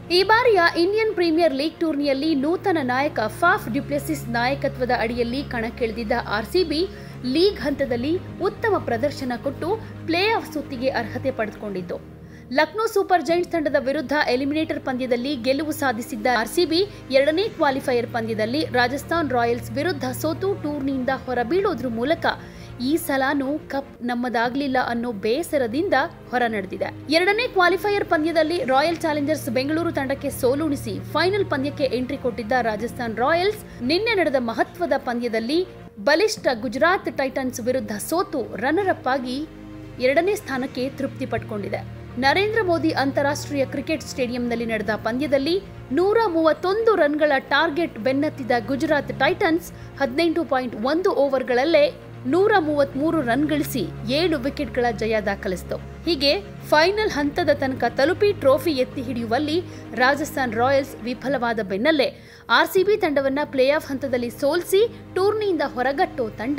ಈ ಬಾರಿಯ Indian premier league ಟೂರ್ನಿಯಲ್ಲಿ ನೂತನ ನಾಯಕ ಫಾಫ್ ಡ್ಯುಪ್ಲೆಸಿಸ್ ನಾಯಕತ್ವದ ಅಡಿಯಲ್ಲಿ ಕಣಕ್ಕಿಳಿದಿದ್ದ ಆರ್ಸಿಬಿ ಲೀಗ್ ಹಂತದಲ್ಲಿ ಉತ್ತಮ ಪ್ರದರ್ಶನ ಕೊಟ್ಟು ಪ್ಲೇ ಆಫ್ ಸುತ್ತಿಗೆ ಅರ್ಹತೆ ಪಡೆದುಕೊಂಡಿದ್ದು ಲಕ್ನೋ ಸೂಪರ್ ಜೈಂಟ್ಸ್ ತಂಡದ ವಿರುದ್ಧ ಎಲಿಮಿನೇಟರ್ ಪಂದ್ಯದಲ್ಲಿ ಗೆಲುವು ಸಾಧಿಸಿದ್ದ ಆರ್ಸಿಬಿ ಎರಡನೇ ಕ್ವಾಲಿಫೈಯರ್ ಪಂದ್ಯದಲ್ಲಿ ರಾಜಸ್ಥಾನ್ ರಾಯಲ್ಸ್ ವಿರುದ್ಧ ಸೋತು ಟೂರ್ನಿಯಿಂದ ಹೊರಬೀಳೋದ್ರ ಮೂಲಕ ಈ ಸಲಾನೂ ಕಪ್ ನಮ್ಮದಾಗ್ಲಿಲ್ಲ ಅನ್ನೋ ಬೇಸರದಿಂದ ಹೊರ ನಡೆದಿದೆ ಎರಡನೇ ಕ್ವಾಲಿಫೈಯರ್ ಪಂದ್ಯದಲ್ಲಿ ರಾಯಲ್ ಚಾಲೆಂಜರ್ಸ್ ಬೆಂಗಳೂರು ತಂಡಕ್ಕೆ ಸೋಲುಣಿಸಿ ಫೈನಲ್ ಪಂದ್ಯಕ್ಕೆ ಎಂಟ್ರಿ ಕೊಟ್ಟಿದ್ದ ರಾಜಸ್ಥಾನ್ ರಾಯಲ್ಸ್ ನಿನ್ನೆ ನಡೆದ ಮಹತ್ವದ ಪಂದ್ಯದಲ್ಲಿ ಬಲಿಷ್ಠ ಗುಜರಾತ್ ಟೈಟನ್ಸ್ ವಿರುದ್ಧ ಸೋತು ರನ್ನರ್ ಅಪ್ ಆಗಿ ಎರಡನೇ ಸ್ಥಾನಕ್ಕೆ ತೃಪ್ತಿ ಪಟ್ಕೊಂಡಿದೆ ನರೇಂದ್ರ ಮೋದಿ ಅಂತಾರಾಷ್ಟ್ರೀಯ ಕ್ರಿಕೆಟ್ ಸ್ಟೇಡಿಯಂನಲ್ಲಿ ನಡೆದ ಪಂದ್ಯದಲ್ಲಿ ನೂರ ಮೂವತ್ತೊಂದು ರನ್ಗಳ ಟಾರ್ಗೆಟ್ ಬೆನ್ನತ್ತಿದ ಗುಜರಾತ್ ಟೈಟನ್ಸ್ ಹದಿನೆಂಟು ಪಾಯಿಂಟ್ ಒಂದು ಓವರ್ಗಳಲ್ಲೇ ನೂರ ಮೂವತ್ಮೂರು ರನ್ ಗಳಿಸಿ ಏಳು ವಿಕೆಟ್ಗಳ ಜಯ ದಾಖಲಿಸಿತು ಹೀಗೆ ಫೈನಲ್ ಹಂತದ ತನಕ ತಲುಪಿ ಟ್ರೋಫಿ ಎತ್ತಿ ಹಿಡಿಯುವಲ್ಲಿ ರಾಜಸ್ಥಾನ್ ರಾಯಲ್ಸ್ ವಿಫಲವಾದ ಬೆನ್ನಲ್ಲೇ ಆರ್ಸಿಬಿ ತಂಡವನ್ನ ಪ್ಲೇ ಆಫ್ ಹಂತದಲ್ಲಿ ಸೋಲಿಸಿ ಟೂರ್ನಿಯಿಂದ ಹೊರಗಟ್ಟೋ ತಂಡ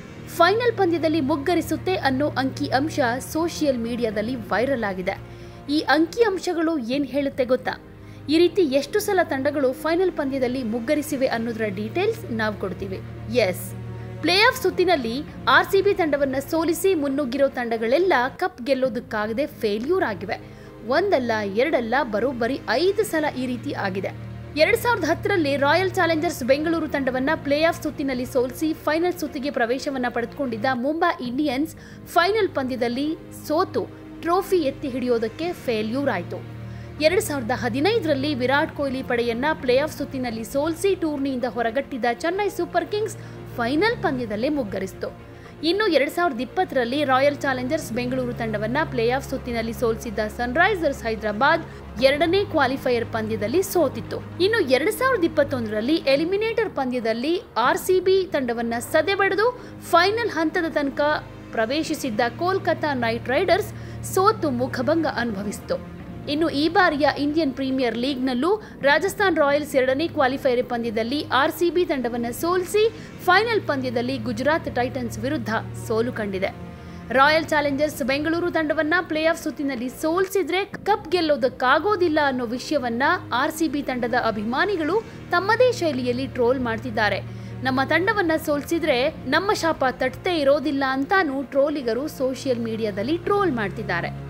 ಫೈನಲ್ ಪಂದ್ಯದಲ್ಲಿ ಮುಗ್ಗರಿಸುತ್ತೆ ಅನ್ನೋ ಅಂಕಿ ಅಂಶ ಸೋಷಿಯಲ್ ಮೀಡಿಯಾದಲ್ಲಿ ವೈರಲ್ ಆಗಿದೆ ಈ ಅಂಕಿ ಅಂಶಗಳು ಏನ್ ಹೇಳುತ್ತೆ ಗೊತ್ತಾ ಈ ರೀತಿ ಎಷ್ಟು ಸಲ ತಂಡಗಳು ಫೈನಲ್ ಪಂದ್ಯದಲ್ಲಿ ಮುಗ್ಗರಿಸಿವೆ ಅನ್ನೋದರ ಡೀಟೇಲ್ಸ್ ನಾವು ಕೊಡ್ತೀವಿ ಎಸ್ ಪ್ಲೇ ಆಫ್ ಸುತ್ತಿನಲ್ಲಿ ಆರ್ಸಿಬಿ ತಂಡವನ್ನ ಸೋಲಿಸಿ ಮುನ್ನುಗ್ಗಿರೋ ತಂಡಗಳೆಲ್ಲ ಕಪ್ ಗೆಲ್ಲೋದಕ್ಕಾಗದೆ ಫೇಲ್ಯೂರ್ ಆಗಿವೆ ಒಂದಲ್ಲ ಎರಡಲ್ಲ ಬರೋಬ್ಬರಿ ಐದು ಸಲ ಈ ರೀತಿ ಆಗಿದೆ ಎರಡ್ ಸಾವಿರದ ಹತ್ತರಲ್ಲಿ ರಾಯಲ್ ಚಾಲೆಂಜರ್ಸ್ ಬೆಂಗಳೂರು ತಂಡವನ್ನ ಪ್ಲೇ ಆಫ್ ಸುತ್ತಿನಲ್ಲಿ ಸೋಲಿಸಿ ಫೈನಲ್ ಸುತ್ತಿಗೆ ಪ್ರವೇಶವನ್ನ ಪಡೆದುಕೊಂಡಿದ್ದ ಮುಂಬೈ ಇಂಡಿಯನ್ಸ್ ಫೈನಲ್ ಪಂದ್ಯದಲ್ಲಿ ಸೋತು ಟ್ರೋಫಿ ಎತ್ತಿ ಹಿಡಿಯೋದಕ್ಕೆ ಫೇಲ್ಯೂರ್ ಆಯಿತು ಎರಡ್ ಸಾವಿರದ ಹದಿನೈದರಲ್ಲಿ ವಿರಾಟ್ ಕೊಹ್ಲಿ ಪಡೆಯನ್ನ ಪ್ಲೇ ಆಫ್ ಸುತ್ತಿನಲ್ಲಿ ಸೋಲಿಸಿ ಟೂರ್ನಿಯಿಂದ ಹೊರಗಟ್ಟಿದ್ದ ಚೆನ್ನೈ ಸೂಪರ್ ಕಿಂಗ್ಸ್ ಫೈನಲ್ ಪಂದ್ಯದಲ್ಲೇ ಮುಗ್ಗರಿಸಿತು ಇನ್ನು ಎರಡ್ ಸಾವಿರದ ಇಪ್ಪತ್ತರಲ್ಲಿ ರಾಯಲ್ ಚಾಲೆಂಜರ್ಸ್ ಬೆಂಗಳೂರು ತಂಡವನ್ನ ಪ್ಲೇ ಆಫ್ ಸುತ್ತಿನಲ್ಲಿ ಸೋಲಿಸಿದ್ದ ಸನ್ರೈಸರ್ಸ್ ಹೈದರಾಬಾದ್ ಎರಡನೇ ಕ್ವಾಲಿಫೈಯರ್ ಪಂದ್ಯದಲ್ಲಿ ಸೋತಿತ್ತು ಇನ್ನು ಎರಡ್ ಸಾವಿರದ ಇಪ್ಪತ್ತೊಂದರಲ್ಲಿ ಎಲಿಮಿನೇಟರ್ ಪಂದ್ಯದಲ್ಲಿ ಆರ್ಸಿಬಿ ತಂಡವನ್ನ ಸದೆಬಡಿದು ಫೈನಲ್ ಹಂತದ ತನಕ ಪ್ರವೇಶಿಸಿದ್ದ ಕೋಲ್ಕತಾ ನೈಟ್ ರೈಡರ್ಸ್ ಸೋತು ಮುಖಭಂಗ ಅನುಭವಿಸಿತು ಇನ್ನು ಈ ಬಾರಿಯ ಇಂಡಿಯನ್ ಪ್ರೀಮಿಯರ್ ಲೀಗ್ನಲ್ಲೂ ರಾಜಸ್ಥಾನ್ ರಾಯಲ್ಸ್ ಎರಡನೇ ಕ್ವಾಲಿಫೈಯರ್ ಪಂದ್ಯದಲ್ಲಿ ಆರ್ಸಿಬಿ ತಂಡವನ್ನು ಸೋಲಿಸಿ ಫೈನಲ್ ಪಂದ್ಯದಲ್ಲಿ ಗುಜರಾತ್ ಟೈಟನ್ಸ್ ವಿರುದ್ಧ ಸೋಲು ಕಂಡಿದೆ ರಾಯಲ್ ಚಾಲೆಂಜರ್ಸ್ ಬೆಂಗಳೂರು ತಂಡವನ್ನ ಪ್ಲೇ ಆಫ್ ಸುತ್ತಿನಲ್ಲಿ ಸೋಲಿಸಿದ್ರೆ ಕಪ್ ಗೆಲ್ಲೋದಕ್ಕಾಗೋದಿಲ್ಲ ಅನ್ನೋ ವಿಷಯವನ್ನ ಆರ್ಸಿಬಿ ತಂಡದ ಅಭಿಮಾನಿಗಳು ತಮ್ಮದೇ ಶೈಲಿಯಲ್ಲಿ ಟ್ರೋಲ್ ಮಾಡ್ತಿದ್ದಾರೆ ನಮ್ಮ ತಂಡವನ್ನ ಸೋಲಿಸಿದ್ರೆ ನಮ್ಮ ಶಾಪ ತಟ್ಟದೇ ಇರೋದಿಲ್ಲ ಅಂತಾನೂ ಟ್ರೋಲಿಗರು ಸೋಷಿಯಲ್ ಮೀಡಿಯಾದಲ್ಲಿ ಟ್ರೋಲ್ ಮಾಡ್ತಿದ್ದಾರೆ